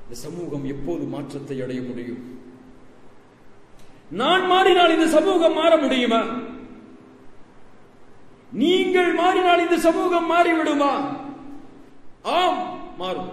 இந்த சமூகம் எப்போது மாற்றத்தை அடைய முடியும் நான் மாறினால் இந்த சமூகம் மாற முடியுமா நீங்கள் மாறினால் இந்த சமூகம் மாறிவிடுமா ஆம் மாறும்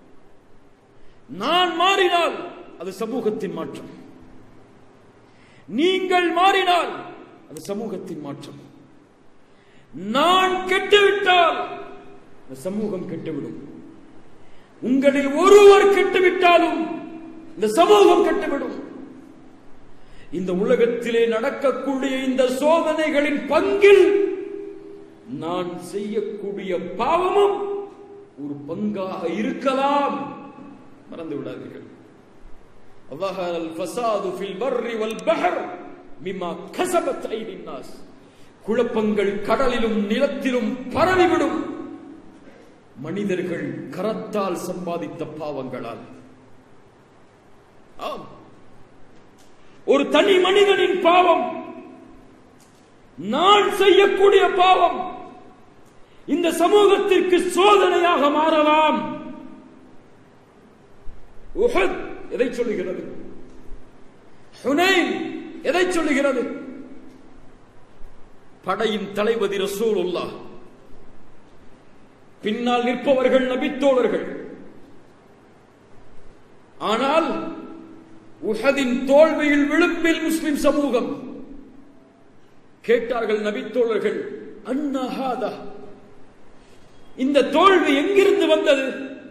நான் மாறினால் அது சமூகத்தின் மாற்றம் நீங்கள் மாறினால் அது சமூகத்தின் மாற்றம் நான் கெட்டுவிட்டால் இந்த சமூகம் கெட்டுவிடும் உங்களில் ஒருவர் கெட்டுவிட்டாலும் இந்த சமூகம் கெட்டுவிடும் இந்த உலகத்திலே நடக்கக்கூடிய இந்த சோதனைகளின் பங்கில் நான் செய்யக்கூடிய பாவமும் ஒரு பங்காக இருக்கலாம் மறந்து விடாதீர்கள் ظهر الفساد في البر والبحر بما كسبت ايدي الناس குழப்பங்கள் கடலிலும் நிலத்திலும் பரவிவிடும் மனிதர்கள் கரத்தால் சம்பாதித்த பாவங்களால் ஆம் ஒரு தனி மனிதனின் பாவம் நான் செய்யக்கூடிய பாவம் இந்த சமூகத்திற்கு சோதனையாக மாறலாம் உஹத் எதை சொல்லுகிறது ஹுனைன் எதை சொல்லுகிறது படையின் தளபதி ரசூலுல்லா பின்னால் நிற்பவர்கள் நபித்தோழர்கள் ஆனால் உஹதின் தோல்வியில் விளிம்பில் முஸ்லிம் சமூகம் கேட்டார்கள் நபித்தோழர்கள் அன்னஹாதா இந்த தோல்வி எங்கிருந்து வந்தது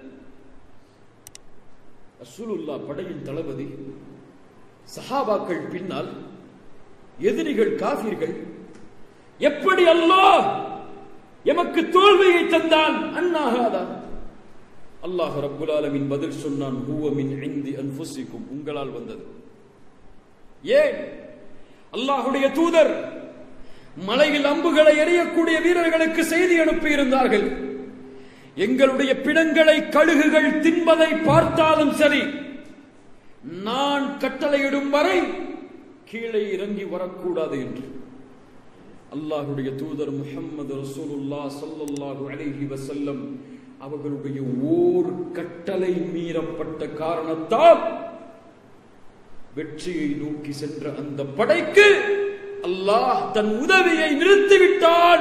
ரசூலுல்லா படையின் தளபதி சஹாபாக்கள் பின்னால் எதிரிகள் காஃபிர்கள் எப்படி அல்லாஹ் எமக்கு தோல்வியை தந்தான் அண்ணாகாதா அல்லாஹ் ரப்புல் ஆலமின் பதில் சொன்னான் ஹுவ மின் இந்தி அன்ஃபுசிக்கும் உங்களால் வந்தது ஏன் அல்லாஹுடைய தூதர் மலையில் அம்புகளை எறியக்கூடிய வீரர்களுக்கு செய்தி அனுப்பி இருந்தார்கள் எங்களுடைய பிணங்களை கழுகுகள் தின்பதை பார்த்தாலும் சரி நான் கட்டளையிடும் வரை கீழே இறங்கி வரக்கூடாது என்று அல்லாஹுடைய தூதர் முஹம்மது ரசூலுல்லா ஸல்லல்லாஹு அலைஹி வஸல்லம் அவர்களுடைய ஓர் கட்டளை மீறப்பட்ட காரணத்தால் வெற்றியை நோக்கி சென்ற அந்த படைக்கு அல்லாஹ் தன் உதவியை நிறுத்திவிட்டான்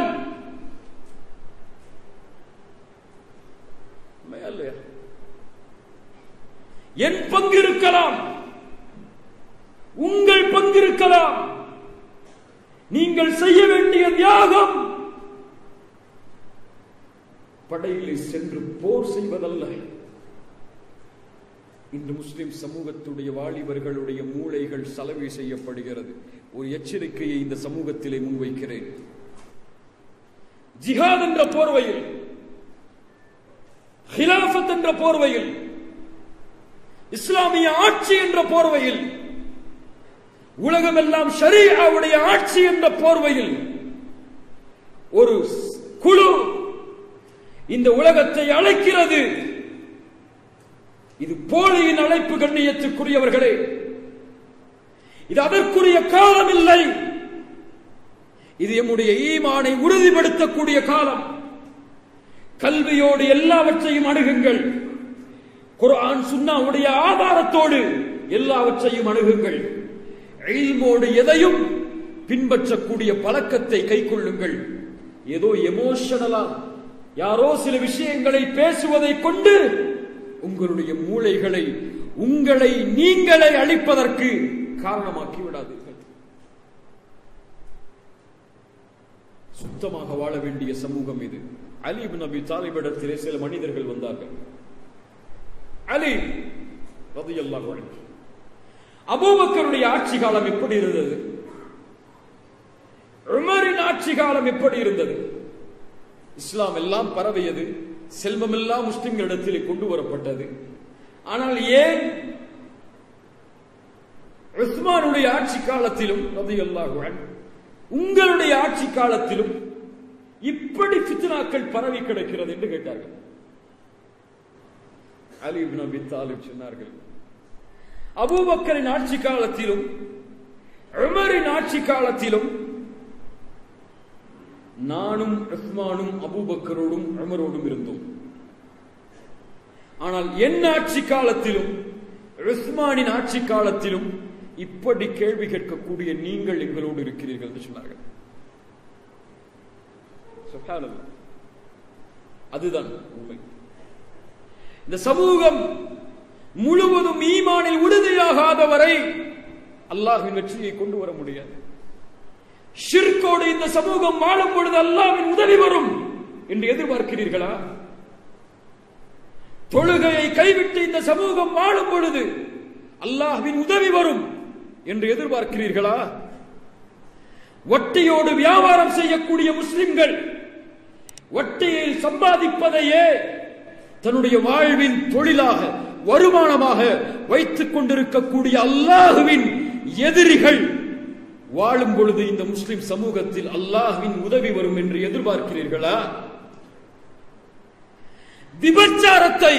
உண்மையா இல்லையா? என் பங்கு இருக்கலாம் உங்கள் பங்கு இருக்கலாம் நீங்கள் செய்ய வேண்டிய தியாகம் படையிலே சென்று போர் செய்வதல்ல இன்று முஸ்லிம் சமூகத்துடைய வாலிபர்களுடைய மூளைகள் சலவை செய்யப்படுகிறது ஒரு எச்சரிக்கையை இந்த சமூகத்திலே முன்வைக்கிறேன் ஜிஹாத் என்ற போர்வையில் ஹிலாஃபத் என்ற போர்வையில் இஸ்லாமிய ஆட்சி என்ற போர்வையில் உலகமெல்லாம் ஷரீஆவுடைய ஆட்சி என்ற போர்வையில் ஒரு குழு இந்த உலகத்தை அழைக்கிறது இது போலியின் அழைப்பு கண்ணியத்துக்குரியவர்களே இது அதற்குரிய காலம் இல்லை இது எம்முடைய ஈமானை உறுதிப்படுத்தக்கூடிய காலம் கல்வியோடு எல்லாவற்றையும் அணுகுங்கள் குர்ஆன் சுன்னாவுடைய ஆதாரத்தோடு எல்லாவற்றையும் அணுகுங்கள் இல்மோடு எதையும் பின்பற்றக்கூடிய பழக்கத்தை கைக்கொள்ளுங்கள் ஏதோ எமோஷனலா யாரோ சில விஷயங்களை பேசுவதை கொண்டு உங்களுடைய மூளைகளை உங்களை நீங்களே அழிப்பதற்கு காரணமாக்கி விடாதீர்கள் சுத்தமாக வாழ வேண்டிய சமூகம் இது அலி இப்னு அபி தாலிபிடத்திலே சில மனிதர்கள் வந்தார்கள் அலி ரலியல்லாஹு அன்ஹு அபூபக்கருடைய ஆட்சி காலம் எப்படி இருந்தது உமரின் ஆட்சி காலம் எப்படி இருந்தது இஸ்லாம் எல்லாம் பரவியது செல்வம் எல்லாம் முஸ்லிம்களிடத்திலே கொண்டு வரப்பட்டது ஆனால் ஏன் உஸ்மானுடைய ஆட்சி காலத்திலும் ரலியல்லாஹு அன்ஹு உங்களுடைய ஆட்சி காலத்திலும் இப்படி ஃபித்னாக்கள் பரவி கிடக்கிறது என்று கேட்டார்கள் அலி இப்னு அபி தாலிப் சொன்னார்கள் அபூபக்கரின் ஆட்சி காலத்திலும் உமரின் ஆட்சி காலத்திலும் நானும் உஸ்மானும் அபூபக்கரோடும் உமரோடும் இருந்தோம் ஆனால் என் ஆட்சி காலத்திலும் உஸ்மானின் ஆட்சி காலத்திலும் இப்படி கேள்வி கேட்கக்கூடிய நீங்கள் எங்களோடு இருக்கிறீர்கள் என்று சொன்னார்கள் சுப்ஹானல்லாஹ். அதுதான் உண்மை இந்த சமூகம் முழுவதும் ஈமானில் உறுதியாகாத வரை அல்லாஹ்வின் வெற்றியை கொண்டு வர முடியாது ஷிர்கோடு இந்த சமூகம் வாழும் பொழுது அல்லாஹ்வின் உதவி வரும் என்று எதிர்பார்க்கிறீர்களா தொழுகையை கைவிட்டு இந்த சமூகம் வாழும் பொழுது அல்லாஹ்வின் உதவி வரும் என்று எதிர்பார்க்கிறீர்களா வட்டியோடு வியாபாரம் செய்யக்கூடிய முஸ்லிம்கள் வட்டியில் சம்பாதிப்பதையே தன்னுடைய வாழ்வின் தொழிலாக வருமானமாக வைத்துக் கொண்டிருக்கக்கூடிய அல்லாஹுவின் எதிரிகள் வாழும் பொழுது இந்த முஸ்லிம் சமூகத்தில் அல்லாஹ்வின் உதவி வரும் என்று எதிர்பார்க்கிறீர்களா விபச்சாரத்தை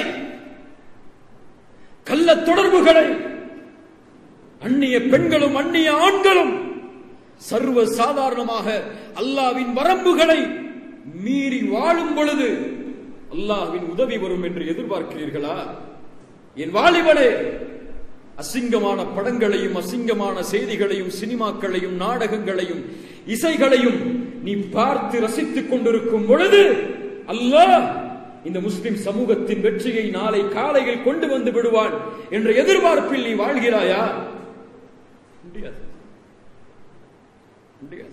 கள்ள தொடர்புகளை அந்நிய பெண்களும் அந்நிய ஆண்களும் சர்வ சாதாரணமாக அல்லாவின் வரம்புகளை மீறி வாழும் பொழுது அல்லாஹ்வின் உதவி வரும் என்று எதிர்பார்க்கிறீர்களா என் வாலிபனே அசிங்கமான படங்களையும் அசிங்கமான செய்திகளையும் சினிமாக்களையும் நாடகங்களையும் இசைகளையும் நீ பார்த்து ரசித்துக் கொண்டிருக்கும் பொழுது அல்லாஹ் இந்த முஸ்லிம் சமூகத்தின் வெற்றியை நாளை காலையில் கொண்டு வந்து விடுவான் என்ற எதிர்பார்ப்பில் நீ வாழ்கிறாயா முடியாது முடியாது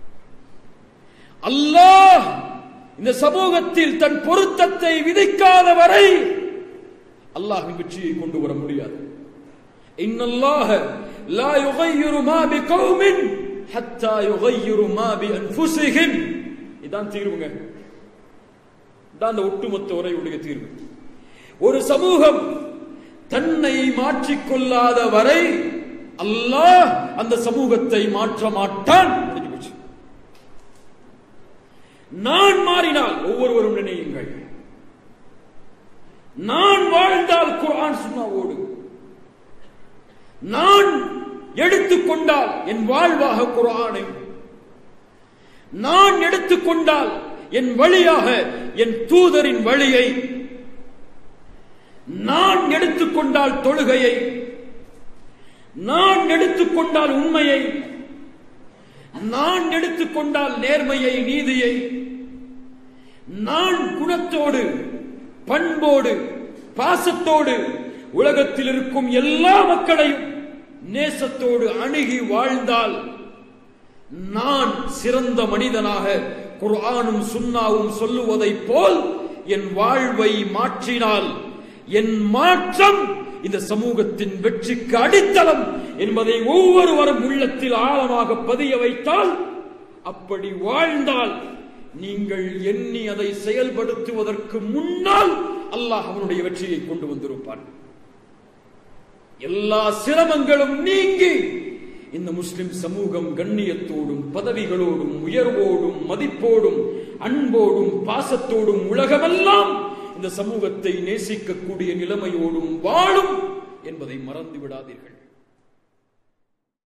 அல்லாஹ் இந்த சமூகத்தில் தன் பொருத்தத்தை விதிக்காத வரை அல்லாஹ்வின் வெற்றியை கொண்டு வர முடியாது இன்னல்லாஹ லா யுகையிரு மா பிகௌமின் ஹத்தா யுகையிரு மா பி அன்ஃபுஸிஹிம் இதான் தீர்வுங்க இதான் அந்த ஒட்டுமொத்த உரையுடைய தீர்வு ஒரு சமூகம் தன்னை மாற்றிக்கொள்ளாத வரை அல்லாஹ் அந்த சமூகத்தை மாற்ற மாட்டான் முடிஞ்சு போச்சு. நான் மாறினால் ஒவ்வொருவரும் நினையுங்கள் நான் வாழ்ந்தால் குர்ஆன் சுன்னாவோடு நான் எடுத்துக்கொண்டால் என் வாழ்வாக குர்ஆனை நான் எடுத்துக்கொண்டால் என் வழியாக என் தூதரின் வழியை நான் எடுத்துக்கொண்டால் தொழுகையை நான் எடுத்துக்கொண்டால் உண்மையை நான் எடுத்துக்கொண்டால் நேர்மையை நீதியை நான் குணத்தோடு பண்போடு பாசத்தோடு உலகத்தில் இருக்கும் எல்லா மக்களையும் நேசத்தோடு அணுகி வாழ்ந்தால் நான் சிறந்த மனிதனாக குர்ஆனும் சுன்னாவும் சொல்லுவதைப் போல் என் வாழ்வை மாற்றினால் என் மாற்றம் இந்த சமூகத்தின் வெற்றிக்கு அடித்தளம் என்பதை ஒவ்வொருவரும் உள்ளத்தில் ஆழமாக பதிய வைத்தால் அப்படி வாழ்ந்தால் நீங்கள் எண்ணி அதை செயல்படுத்துவதற்கு முன்னால் அல்லாஹ் அவனுடைய வெற்றியை கொண்டு வந்திருப்பான் எல்லா சிரமங்களும் நீங்கி இந்த முஸ்லிம் சமூகம் கண்ணியத்தோடும் பதவிகளோடும் உயர்வோடும் மதிப்போடும் அன்போடும் பாசத்தோடும் உலகமெல்லாம் இந்த சமூகத்தை நேசிக்கக்கூடிய நிலைமையோடும் வாழும் என்பதை மறந்து விடாதீர்கள்